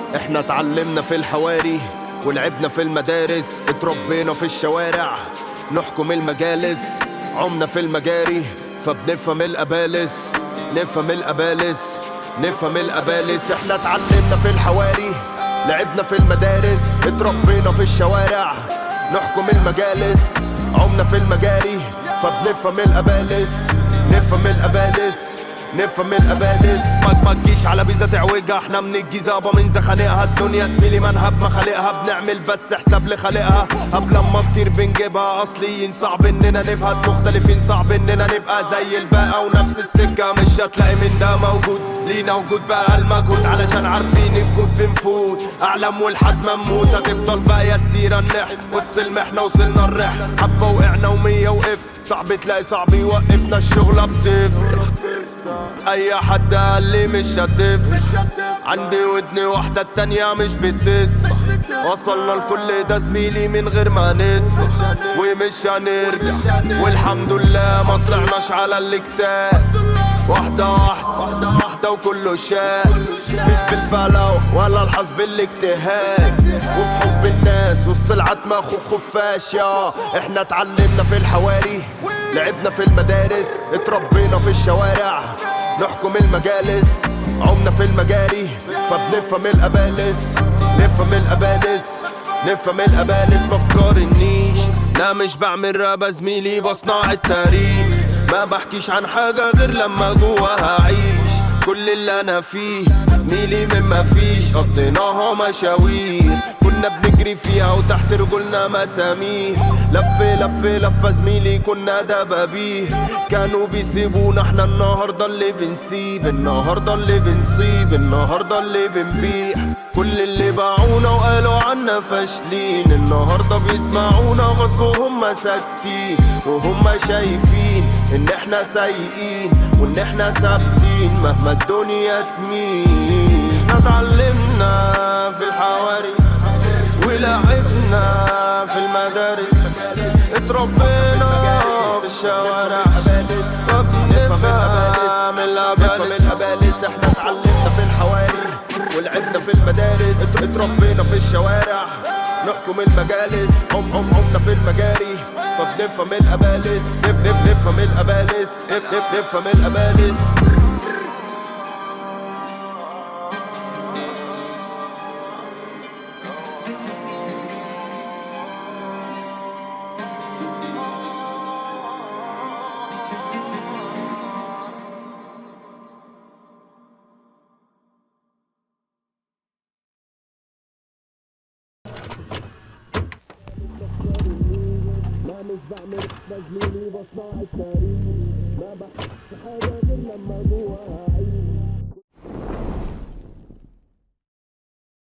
احنا اتعلمنا في الحواري ولعبنا في المدارس اتربينا في الشوارع نحكم المجالس عمنا في المجاري فبنفهم الأبالس نفهم الأبالس نفهم الأبالس احنا اتعلمنا في الحواري لعبنا في المدارس اتربينا في الشوارع نحكم المجالس عمنا في المجاري فبنفهم الأبالس نفهم الأبالس نفهم الاباليس ما ما تجيش على بيزا تعوجها احنا من الجيزه يابا من زخانقها الدنيا زميلي منهب ما خالقها بنعمل بس حساب لخالقها قبل ما نطير بنجيبها اصليين صعب اننا نبهت مختلفين صعب اننا نبقى زي الباقة ونفس السكه مش هتلاقي من ده موجود لينا وجود بقى المجهود علشان عارفين الجود بنفوت اعلم والحد ما نموت هتفضل باقيه السيره النحت وسط المحنه وصلنا الرحله حبه وقعنا ومية وقفت صعب تلاقي صعب يوقفنا الشغله بتفرق اي حد قال لي مش هتفرق عندي ودني واحدة التانية مش بتسمع وصلنا لكل ده زميلي من غير ما ندفع ومش هنرجع والحمد لله ما طلعناش على الاكتاف واحدة واحدة واحدة واحدة وكله شاف مش بالفلو ولا الحظ بالاجتهاد وبحب الناس وسط العتمة اخو خفاش يا احنا اتعلمنا في الحواري لعبنا في المدارس اتربينا في الشوارع نحكم المجالس عمنا في المجاري فبنفهم الابالس نفهم الابالس نفهم الابالس ما بقارنيش لا مش بعمل راب زميلي بصنع التاريخ ما بحكيش عن حاجة غير لما جواها اعيش كل اللي انا فيه زميلي من ما فيش قضيناها مشاوير كنا بنجري فيها وتحت رجولنا مسامير لف لف لف زميلي كنا دبابيه كانوا بيسيبونا احنا النهارده اللي بنسيب النهارده اللي بنصيب النهارده اللي بنبيع كل اللي باعونا وقالوا عنا فاشلين النهارده بيسمعونا غصب وهم ساكتين وهم شايفين ان احنا سايقين وان احنا ثابتين مهما الدنيا تميل احنا اتعلمنا في الحواري ولعبنا في المدارس اتربينا في الشوارع فبنفهم الاباليس احنا اتعلمنا في الحواري ولعبنا في المدارس ات- اتربينا في الشوارع نحكم المجالس عم عم عمنا في المجاري فبنفهم الاباليس نف- نف- نفهم الاباليس نف- نف- نفهم الاباليس ما مش بعمل بزميلي بصنع التاريخ ما بحكي حاجة غير لما جواها عيش